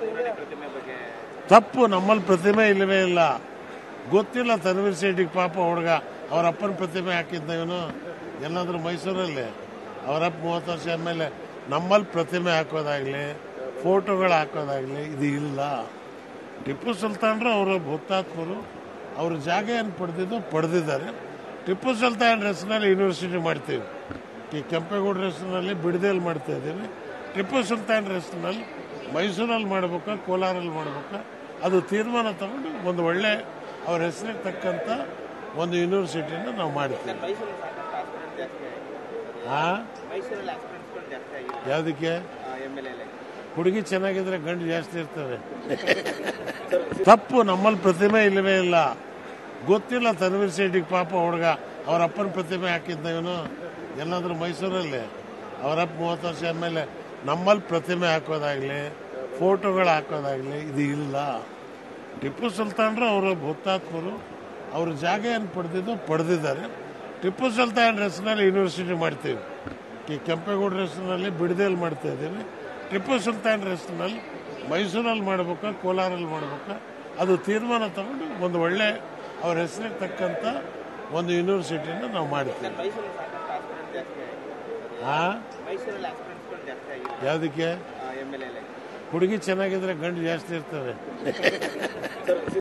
ಶಿವಮೊಗ್ಗ ಪ್ರತಿಮೆ ಬಗ್ಗೆ ತಪ್ಪು ನಮ್ಮಲ್ಲಿ ಪ್ರತಿಮೆ ಇಲ್ಲವೇ ಇಲ್ಲ ಗೊತ್ತಿಲ್ಲ ತನ್ವೀರ್ ಶೆಟ್ಟಿಗೆ ಪಾಪ ಹುಡುಗ ಅವ್ರ ಅಪ್ಪನ ಪ್ರತಿಮೆ ಹಾಕಿದ್ದ ಇವನು ಎಲ್ಲಾದ್ರೂ ಮೈಸೂರಲ್ಲಿ ಅವರಪ್ಪ ಮೂವತ್ತು ವರ್ಷ ಆದಮೇಲೆ ನಮ್ಮಲ್ಲಿ ಪ್ರತಿಮೆ ಹಾಕೋದಾಗ್ಲಿ ಫೋಟೋಗಳು ಹಾಕೋದಾಗ್ಲಿ ಇದು ಇಲ್ಲ ಟಿಪ್ಪು ಸುಲ್ತಾನ್ರು ಅವರು ಹುತಾತ್ಮರು ಅವ್ರ ಜಾಗ ಏನು ಪಡೆದಿದ್ದು ಪಡೆದಿದ್ದಾರೆ ಟಿಪ್ಪು ಸುಲ್ತಾನ್ ಹೆಸರಿನಲ್ಲಿ ಯೂನಿವರ್ಸಿಟಿ ಮಾಡ್ತೀವಿ ಈ ಕೆಂಪೇಗೌಡರ ಹೆಸರಿನಲ್ಲಿ ಬಿಡದಿಯಲ್ಲಿ ಮಾಡ್ತಾ ಇದ್ದೀವಿ ಟಿಪ್ಪು ಸುಲ್ತಾನ್ ಹೆಸರಿನಲ್ಲಿ ಮೈಸೂರಲ್ಲಿ ಮಾಡ್ಬೇಕಾ ಕೋಲಾರಲ್ಲಿ ಮಾಡ್ಬೇಕಾ ಅದು ತೀರ್ಮಾನ ತಗೊಂಡು ಒಂದು ಒಳ್ಳೆ ಅವ್ರ ಹೆಸರಿಗೆ ತಕ್ಕಂಥ ಒಂದು ಯೂನಿವರ್ಸಿಟಿನ ನಾವು ಮಾಡ್ತೀವಿ ಮೈಸೂರಲ್ಲಿ ಸಾಕಷ್ಟು ಆಸ್ಪಿರೆಂಟ್ ಜಾಸ್ತಿ ಆಗಿದೆ ಆ ಮೈಸೂರಲ್ಲಿ ಆಸ್ಪಿರೆಂಟ್ಸ್ಗಳು ಜಾಸ್ತಿ ಆಗಿದೆ ಯಾವುದಕ್ಕೆ ಎಮ್ ಎಲ್ ಎಲ್ ಹುಡುಗಿ ಚೆನ್ನಾಗಿದ್ರೆ ಗಂಡು ಜಾಸ್ತಿ ಇರ್ತವೆ ತಪ್ಪು ನಮ್ಮಲ್ಲಿ ಪ್ರತಿಮೆ ಇಲ್ಲವೇ ಇಲ್ಲ ಗೊತ್ತಿಲ್ಲ ತನ್ವೀರ್ ಶೆಟ್ಟಿಗೆ ಪಾಪ ಹುಡುಗ ಅವ್ರ ಅಪ್ಪನ ಪ್ರತಿಮೆ ಹಾಕಿದ್ದ ಇವನು ಎಲ್ಲಾದ್ರೂ ಮೈಸೂರಲ್ಲಿ ಅವರಪ್ಪ ಮೂವತ್ತು ವರ್ಷ ಆದಮೇಲೆ ನಮ್ಮಲ್ಲಿ ಪ್ರತಿಮೆ ಹಾಕೋದಾಗ್ಲಿ ಫೋಟೋಗಳು ಹಾಕೋದಾಗ್ಲಿ ಇದು ಇಲ್ಲ ಟಿಪ್ಪು ಸುಲ್ತಾನ್ರು ಅವರು ಹುತಾತ್ಮರು ಅವ್ರ ಜಾಗ ಏನು ಪಡೆದಿದ್ದು ಪಡೆದಿದ್ದಾರೆ ಟಿಪ್ಪು ಸುಲ್ತಾನ್ ಹೆಸರಿನಲ್ಲಿ ಯೂನಿವರ್ಸಿಟಿ ಮಾಡ್ತೀವಿ ಈ ಕೆಂಪೇಗೌಡರ ಹೆಸರಿನಲ್ಲಿ ಬಿಡದಿಯಲ್ಲಿ ಮಾಡ್ತಾ ಇದ್ದೀವಿ ಟಿಪ್ಪು ಸುಲ್ತಾನ್ ಹೆಸರಿನಲ್ಲಿ ಮೈಸೂರಲ್ಲಿ ಮಾಡ್ಬೇಕಾ ಕೋಲಾರಲ್ಲಿ ಮಾಡ್ಬೇಕಾ ಅದು ತೀರ್ಮಾನ ತಗೊಂಡು ಒಂದು ಒಳ್ಳೆ ಅವ್ರ ಹೆಸರಿಗೆ ತಕ್ಕಂಥ ಒಂದು ಯೂನಿವರ್ಸಿಟಿನ ನಾವು ಮಾಡ್ತೀವಿ ಮೈಸೂರಲ್ಲಿ ಸಾಕಷ್ಟು ಆಸ್ಪಿರೆಂಟ್ ಜಾಸ್ತಿ ಆಗಿದೆ ಆ ಮೈಸೂರಲ್ಲಿ ಆಸ್ಪಿರೆಂಟ್ಸ್ಗಳು ಜಾಸ್ತಿ ಆಗಿದೆ ಯಾವುದಕ್ಕೆ ಎಮ್ ಎಲ್ ಎಲ್ ಹುಡುಗಿ ಚೆನ್ನಾಗಿದ್ರೆ ಗಂಡು ಜಾಸ್ತಿ ಇರ್ತವೆ